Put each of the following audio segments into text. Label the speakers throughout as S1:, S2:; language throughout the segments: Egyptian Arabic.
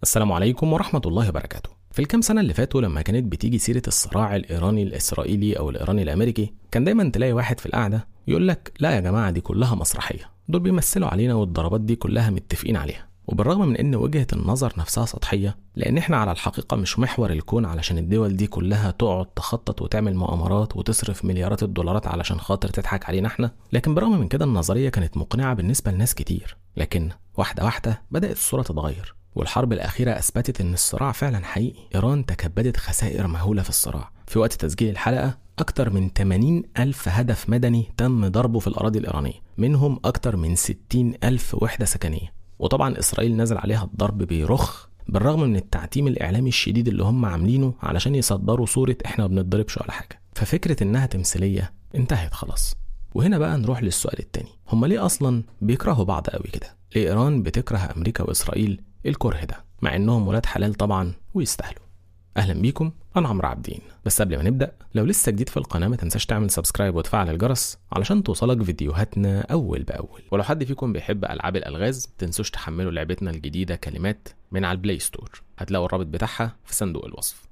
S1: السلام عليكم ورحمة الله وبركاته في الكام سنة اللي فاتوا لما كانت بتيجي سيرة الصراع الإيراني الإسرائيلي أو الإيراني الأمريكي كان دايما تلاقي واحد في القعدة يقول لك لا يا جماعة دي كلها مسرحية دول بيمثلوا علينا والضربات دي كلها متفقين عليها وبالرغم من ان وجهة النظر نفسها سطحية لان احنا على الحقيقة مش محور الكون علشان الدول دي كلها تقعد تخطط وتعمل مؤامرات وتصرف مليارات الدولارات علشان خاطر تضحك علينا احنا لكن بالرغم من كده النظرية كانت مقنعة بالنسبة لناس كتير لكن واحدة واحدة بدأت الصورة تتغير والحرب الأخيرة أثبتت إن الصراع فعلا حقيقي إيران تكبدت خسائر مهولة في الصراع في وقت تسجيل الحلقة أكتر من 80 ألف هدف مدني تم ضربه في الأراضي الإيرانية منهم أكتر من 60 ألف وحدة سكنية وطبعا إسرائيل نزل عليها الضرب بيرخ بالرغم من التعتيم الإعلامي الشديد اللي هم عاملينه علشان يصدروا صورة إحنا ما بنضربش ولا حاجة ففكرة إنها تمثيلية انتهت خلاص وهنا بقى نروح للسؤال التاني هما ليه أصلا بيكرهوا بعض قوي كده ليه إيران بتكره أمريكا وإسرائيل الكره ده مع إنهم ولاد حلال طبعا ويستاهلوا اهلا بيكم انا عمرو عابدين بس قبل ما نبدا لو لسه جديد في القناه ما تنساش تعمل سبسكرايب وتفعل الجرس علشان توصلك فيديوهاتنا اول باول ولو حد فيكم بيحب العاب الالغاز تنسوش تحملوا لعبتنا الجديده كلمات من على البلاي ستور هتلاقوا الرابط بتاعها في صندوق الوصف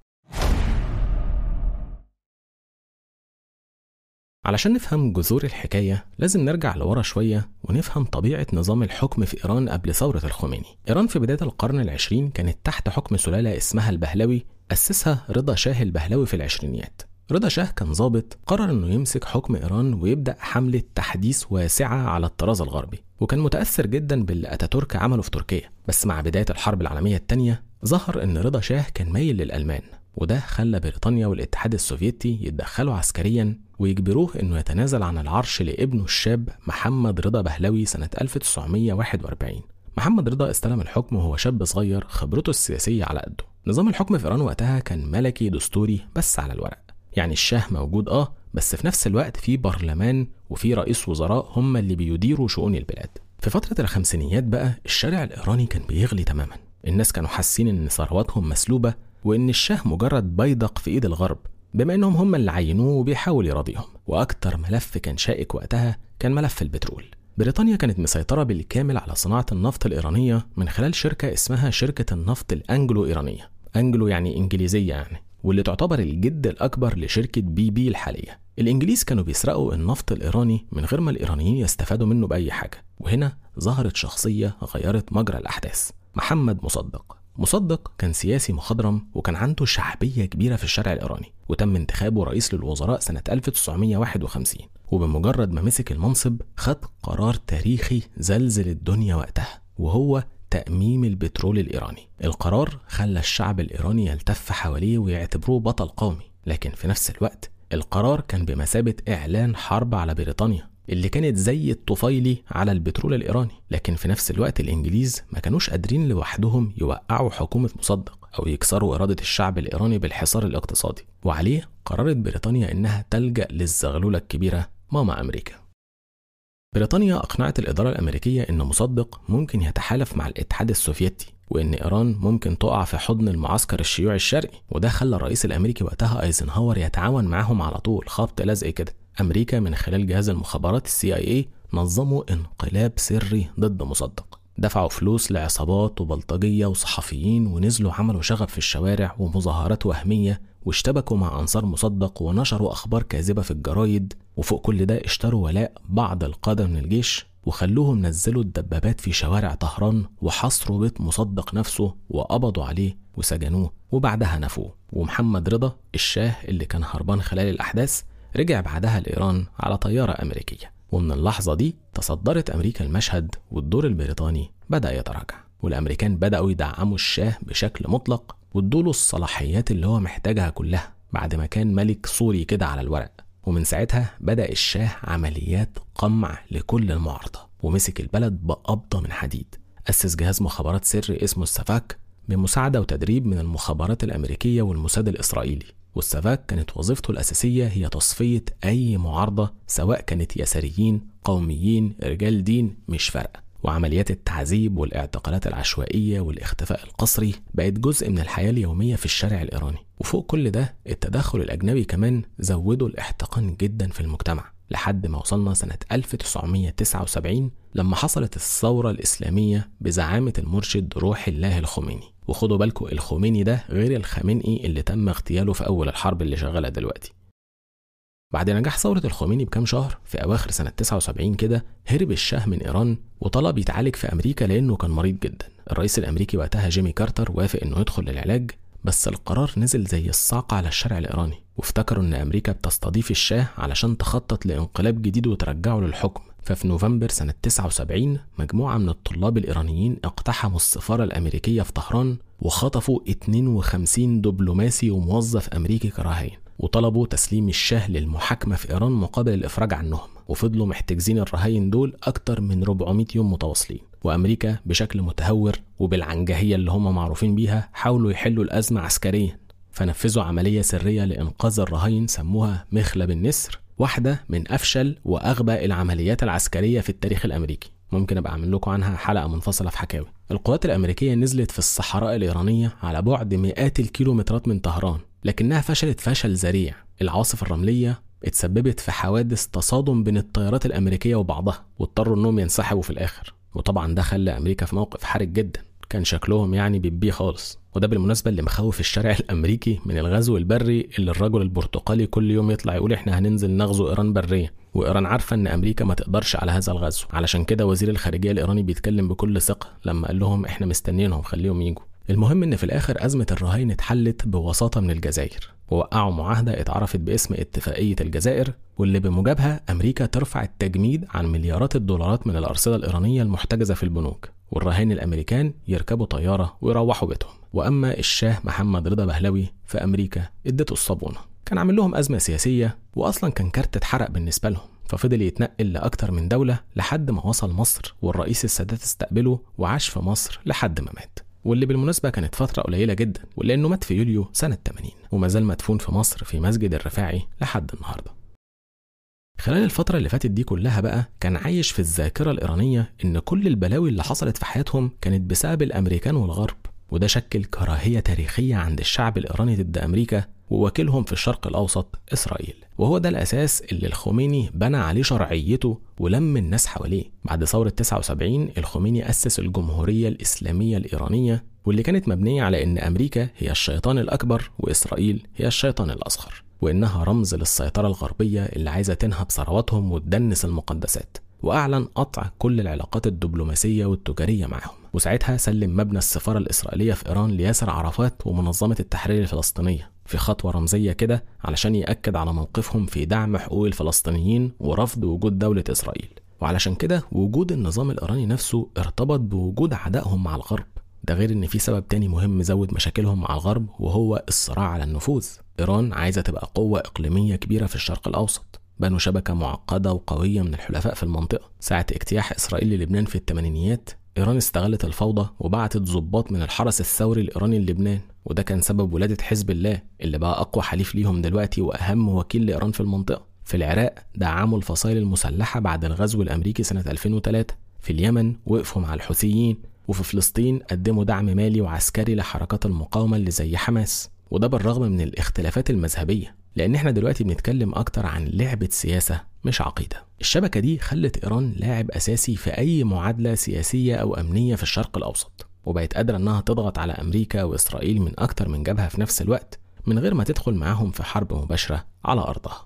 S1: علشان نفهم جذور الحكاية لازم نرجع لورا شوية ونفهم طبيعة نظام الحكم في إيران قبل ثورة الخميني إيران في بداية القرن العشرين كانت تحت حكم سلالة اسمها البهلوي أسسها رضا شاه البهلوي في العشرينيات رضا شاه كان ضابط قرر انه يمسك حكم ايران ويبدا حمله تحديث واسعه على الطراز الغربي وكان متاثر جدا باللي اتاتورك عمله في تركيا بس مع بدايه الحرب العالميه الثانيه ظهر ان رضا شاه كان مايل للالمان وده خلى بريطانيا والاتحاد السوفيتي يتدخلوا عسكريا ويجبروه انه يتنازل عن العرش لابنه الشاب محمد رضا بهلوي سنه 1941 محمد رضا استلم الحكم وهو شاب صغير خبرته السياسيه على قده نظام الحكم في ايران وقتها كان ملكي دستوري بس على الورق يعني الشاه موجود اه بس في نفس الوقت في برلمان وفي رئيس وزراء هم اللي بيديروا شؤون البلاد في فترة الخمسينيات بقى الشارع الإيراني كان بيغلي تماما الناس كانوا حاسين إن ثرواتهم مسلوبة وإن الشاه مجرد بيدق في إيد الغرب بما إنهم هم اللي عينوه وبيحاول يراضيهم وأكتر ملف كان شائك وقتها كان ملف البترول بريطانيا كانت مسيطرة بالكامل على صناعة النفط الإيرانية من خلال شركة اسمها شركة النفط الأنجلو إيرانية أنجلو يعني إنجليزية يعني واللي تعتبر الجد الأكبر لشركة بي بي الحالية الإنجليز كانوا بيسرقوا النفط الإيراني من غير ما الإيرانيين يستفادوا منه بأي حاجة وهنا ظهرت شخصية غيرت مجرى الأحداث محمد مصدق مصدق كان سياسي مخضرم وكان عنده شعبية كبيرة في الشارع الإيراني وتم انتخابه رئيس للوزراء سنة 1951 وبمجرد ما مسك المنصب خد قرار تاريخي زلزل الدنيا وقتها وهو تأميم البترول الإيراني القرار خلى الشعب الإيراني يلتف حواليه ويعتبروه بطل قومي لكن في نفس الوقت القرار كان بمثابة إعلان حرب على بريطانيا اللي كانت زي الطفيلي على البترول الإيراني لكن في نفس الوقت الإنجليز ما كانوش قادرين لوحدهم يوقعوا حكومة مصدق أو يكسروا إرادة الشعب الإيراني بالحصار الاقتصادي وعليه قررت بريطانيا إنها تلجأ للزغلولة الكبيرة ماما أمريكا بريطانيا أقنعت الإدارة الأمريكية إن مصدق ممكن يتحالف مع الاتحاد السوفيتي وإن إيران ممكن تقع في حضن المعسكر الشيوعي الشرقي وده خلى الرئيس الأمريكي وقتها أيزنهاور يتعاون معاهم على طول خبط لزق كده أمريكا من خلال جهاز المخابرات السي اي اي نظموا انقلاب سري ضد مصدق دفعوا فلوس لعصابات وبلطجية وصحفيين ونزلوا عملوا شغب في الشوارع ومظاهرات وهمية واشتبكوا مع أنصار مصدق ونشروا أخبار كاذبة في الجرايد وفوق كل ده اشتروا ولاء بعض القادة من الجيش وخلوهم نزلوا الدبابات في شوارع طهران وحصروا بيت مصدق نفسه وقبضوا عليه وسجنوه وبعدها نفوه ومحمد رضا الشاه اللي كان هربان خلال الأحداث رجع بعدها لإيران على طيارة أمريكية ومن اللحظة دي تصدرت أمريكا المشهد والدور البريطاني بدأ يتراجع والأمريكان بدأوا يدعموا الشاه بشكل مطلق وادوله الصلاحيات اللي هو محتاجها كلها بعد ما كان ملك سوري كده على الورق ومن ساعتها بدأ الشاه عمليات قمع لكل المعارضة ومسك البلد بقبضة من حديد أسس جهاز مخابرات سري اسمه السفاك بمساعدة وتدريب من المخابرات الأمريكية والموساد الإسرائيلي والسفاك كانت وظيفته الأساسية هي تصفية أي معارضة سواء كانت يساريين قوميين رجال دين مش فارقة وعمليات التعذيب والاعتقالات العشوائية والاختفاء القسري بقت جزء من الحياة اليومية في الشارع الإيراني وفوق كل ده التدخل الأجنبي كمان زودوا الاحتقان جدا في المجتمع لحد ما وصلنا سنة 1979 لما حصلت الثورة الإسلامية بزعامة المرشد روح الله الخميني وخدوا بالكم الخميني ده غير الخامنئي اللي تم اغتياله في أول الحرب اللي شغالة دلوقتي بعد نجاح ثورة الخميني بكام شهر في أواخر سنة 79 كده هرب الشاه من إيران وطلب يتعالج في أمريكا لأنه كان مريض جدا الرئيس الأمريكي وقتها جيمي كارتر وافق إنه يدخل للعلاج بس القرار نزل زي الصاعقة على الشارع الإيراني وافتكروا إن أمريكا بتستضيف الشاه علشان تخطط لانقلاب جديد وترجعه للحكم ففي نوفمبر سنة 79 مجموعة من الطلاب الإيرانيين اقتحموا السفارة الأمريكية في طهران وخطفوا 52 دبلوماسي وموظف أمريكي كرهين وطلبوا تسليم الشاه للمحاكمة في إيران مقابل الإفراج عنهم وفضلوا محتجزين الرهاين دول أكتر من 400 يوم متواصلين وأمريكا بشكل متهور وبالعنجهية اللي هم معروفين بيها حاولوا يحلوا الأزمة عسكريا فنفذوا عملية سرية لإنقاذ الرهاين سموها مخلب النسر واحدة من أفشل وأغبى العمليات العسكرية في التاريخ الأمريكي ممكن أبقى أعمل لكم عنها حلقة منفصلة في حكاوي القوات الأمريكية نزلت في الصحراء الإيرانية على بعد مئات الكيلومترات من طهران لكنها فشلت فشل ذريع العواصف الرملية اتسببت في حوادث تصادم بين الطيارات الأمريكية وبعضها واضطروا إنهم ينسحبوا في الآخر وطبعا ده خلى أمريكا في موقف حرج جدا كان شكلهم يعني بيبيه خالص وده بالمناسبة اللي مخوف الشارع الأمريكي من الغزو البري اللي الرجل البرتقالي كل يوم يطلع يقول إحنا هننزل نغزو إيران بريا وإيران عارفة إن أمريكا ما تقدرش على هذا الغزو علشان كده وزير الخارجية الإيراني بيتكلم بكل ثقة لما قال لهم إحنا مستنيينهم خليهم يجوا المهم إن في الآخر أزمة الرهاين اتحلت بوساطة من الجزائر ووقعوا معاهدة اتعرفت باسم اتفاقية الجزائر واللي بموجبها أمريكا ترفع التجميد عن مليارات الدولارات من الأرصدة الإيرانية المحتجزة في البنوك والرهائن الأمريكان يركبوا طيارة ويروحوا بيتهم وأما الشاه محمد رضا بهلوي في أمريكا ادته الصابونة كان عامل لهم أزمة سياسية وأصلا كان كارت اتحرق بالنسبة لهم ففضل يتنقل لأكتر من دولة لحد ما وصل مصر والرئيس السادات استقبله وعاش في مصر لحد ما مات واللي بالمناسبة كانت فترة قليلة جدا ولأنه مات في يوليو سنة 80 وما زال مدفون في مصر في مسجد الرفاعي لحد النهارده خلال الفترة اللي فاتت دي كلها بقى كان عايش في الذاكرة الإيرانية إن كل البلاوي اللي حصلت في حياتهم كانت بسبب الأمريكان والغرب وده شكل كراهية تاريخية عند الشعب الإيراني ضد أمريكا ووكيلهم في الشرق الأوسط إسرائيل وهو ده الأساس اللي الخميني بنى عليه شرعيته ولم الناس حواليه بعد ثورة 79 الخميني أسس الجمهورية الإسلامية الإيرانية واللي كانت مبنية على إن أمريكا هي الشيطان الأكبر وإسرائيل هي الشيطان الأصغر وإنها رمز للسيطرة الغربية اللي عايزة تنهب ثرواتهم وتدنس المقدسات وأعلن قطع كل العلاقات الدبلوماسية والتجارية معهم وساعتها سلم مبنى السفارة الإسرائيلية في إيران لياسر عرفات ومنظمة التحرير الفلسطينية في خطوة رمزية كده علشان يأكد على موقفهم في دعم حقوق الفلسطينيين ورفض وجود دولة إسرائيل وعلشان كده وجود النظام الإيراني نفسه ارتبط بوجود عدائهم مع الغرب ده غير ان في سبب تاني مهم زود مشاكلهم مع الغرب وهو الصراع على النفوذ ايران عايزه تبقى قوه اقليميه كبيره في الشرق الاوسط بنوا شبكة معقدة وقوية من الحلفاء في المنطقة ساعة اجتياح إسرائيل للبنان في الثمانينيات إيران استغلت الفوضى وبعتت ضباط من الحرس الثوري الإيراني للبنان وده كان سبب ولادة حزب الله اللي بقى أقوى حليف ليهم دلوقتي وأهم وكيل لإيران في المنطقة في العراق دعموا الفصائل المسلحة بعد الغزو الأمريكي سنة 2003 في اليمن وقفوا مع الحوثيين وفي فلسطين قدموا دعم مالي وعسكري لحركات المقاومة اللي زي حماس وده بالرغم من الاختلافات المذهبية لأن احنا دلوقتي بنتكلم أكتر عن لعبة سياسة مش عقيدة الشبكة دي خلت إيران لاعب أساسي في أي معادلة سياسية أو أمنية في الشرق الأوسط وبقت قادرة إنها تضغط على أمريكا وإسرائيل من أكتر من جبهة في نفس الوقت من غير ما تدخل معاهم في حرب مباشرة على أرضها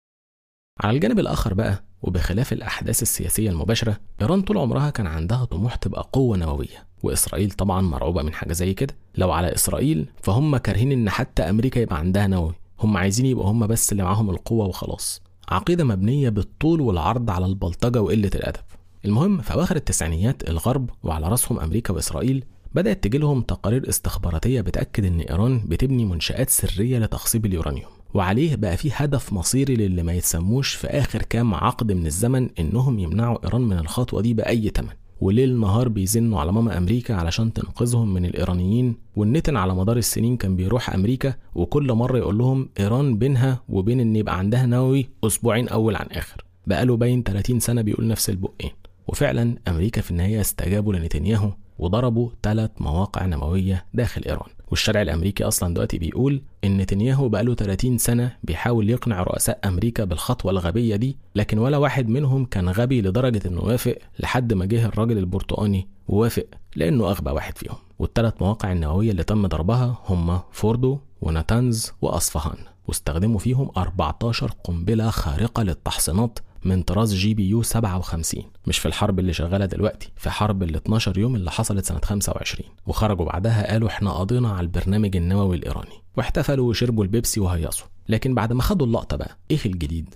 S1: على الجانب الآخر بقى وبخلاف الأحداث السياسية المباشرة إيران طول عمرها كان عندها طموح تبقى قوة نووية وإسرائيل طبعا مرعوبة من حاجة زي كده لو على إسرائيل فهم كارهين إن حتى أمريكا يبقى عندها نووي هم عايزين يبقوا هم بس اللي معاهم القوة وخلاص عقيدة مبنية بالطول والعرض على البلطجة وقلة الأدب المهم في أواخر التسعينيات الغرب وعلى رأسهم أمريكا وإسرائيل بدأت تجيلهم تقارير استخباراتية بتأكد إن إيران بتبني منشآت سرية لتخصيب اليورانيوم وعليه بقى في هدف مصيري للي ما يتسموش في آخر كام عقد من الزمن إنهم يمنعوا إيران من الخطوة دي بأي تمن وليل نهار بيزنوا على ماما أمريكا علشان تنقذهم من الإيرانيين والنتن على مدار السنين كان بيروح أمريكا وكل مرة يقول لهم إيران بينها وبين إن يبقى عندها نووي أسبوعين أول عن آخر بقاله باين 30 سنة بيقول نفس البقين وفعلا أمريكا في النهاية استجابوا لنتنياهو وضربوا ثلاث مواقع نووية داخل إيران والشارع الأمريكي أصلا دلوقتي بيقول إن نتنياهو بقاله 30 سنة بيحاول يقنع رؤساء أمريكا بالخطوة الغبية دي لكن ولا واحد منهم كان غبي لدرجة إنه وافق لحد ما جه الراجل البرتقاني ووافق لأنه أغبى واحد فيهم والثلاث مواقع النووية اللي تم ضربها هم فوردو وناتانز وأصفهان واستخدموا فيهم 14 قنبلة خارقة للتحصينات من طراز جي بي يو 57 مش في الحرب اللي شغالة دلوقتي في حرب ال 12 يوم اللي حصلت سنة 25 وخرجوا بعدها قالوا احنا قضينا على البرنامج النووي الإيراني واحتفلوا وشربوا البيبسي وهيصوا لكن بعد ما خدوا اللقطة بقى ايه الجديد؟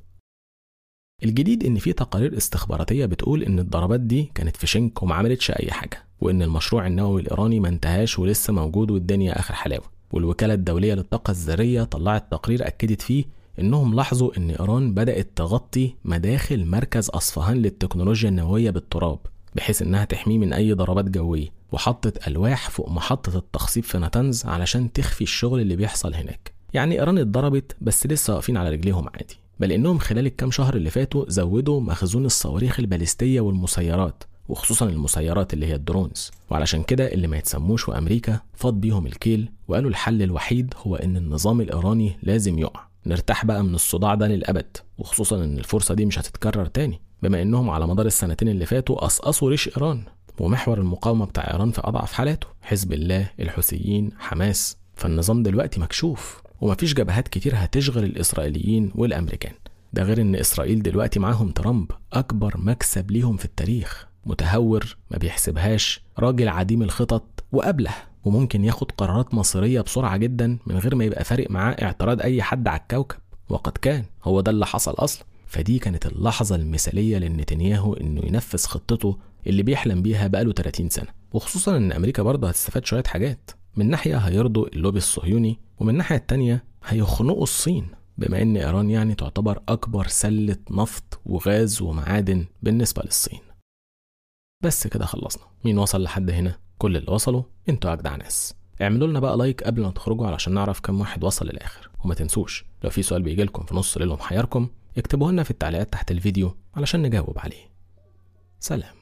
S1: الجديد ان في تقارير استخباراتيه بتقول ان الضربات دي كانت في شنك وما عملتش اي حاجه وان المشروع النووي الايراني ما انتهاش ولسه موجود والدنيا اخر حلاوه والوكاله الدوليه للطاقه الذريه طلعت تقرير اكدت فيه انهم لاحظوا ان ايران بدات تغطي مداخل مركز اصفهان للتكنولوجيا النوويه بالتراب بحيث انها تحميه من اي ضربات جويه وحطت الواح فوق محطه التخصيب في ناتنز علشان تخفي الشغل اللي بيحصل هناك يعني ايران اتضربت بس لسه واقفين على رجليهم عادي بل انهم خلال الكام شهر اللي فاتوا زودوا مخزون الصواريخ الباليستيه والمسيرات وخصوصا المسيرات اللي هي الدرونز وعلشان كده اللي ما يتسموش وامريكا فاض بيهم الكيل وقالوا الحل الوحيد هو ان النظام الايراني لازم يقع نرتاح بقى من الصداع ده للابد وخصوصا ان الفرصه دي مش هتتكرر تاني بما انهم على مدار السنتين اللي فاتوا قصقصوا ريش ايران ومحور المقاومه بتاع ايران في اضعف حالاته حزب الله الحوثيين حماس فالنظام دلوقتي مكشوف ومفيش جبهات كتير هتشغل الإسرائيليين والأمريكان ده غير إن إسرائيل دلوقتي معاهم ترامب أكبر مكسب ليهم في التاريخ متهور ما بيحسبهاش راجل عديم الخطط وأبله وممكن ياخد قرارات مصيرية بسرعة جدا من غير ما يبقى فارق معاه اعتراض أي حد على الكوكب وقد كان هو ده اللي حصل أصلا فدي كانت اللحظة المثالية لنتنياهو إنه ينفذ خطته اللي بيحلم بيها بقاله 30 سنة وخصوصا إن أمريكا برضه هتستفاد شوية حاجات من ناحية هيرضوا اللوبي الصهيوني ومن الناحية التانية هيخنقوا الصين بما ان ايران يعني تعتبر اكبر سلة نفط وغاز ومعادن بالنسبة للصين بس كده خلصنا مين وصل لحد هنا كل اللي وصلوا انتوا اجدع ناس اعملوا لنا بقى لايك قبل ما تخرجوا علشان نعرف كم واحد وصل للاخر وما تنسوش لو في سؤال بيجي لكم في نص ليلهم حيركم اكتبوه لنا في التعليقات تحت الفيديو علشان نجاوب عليه سلام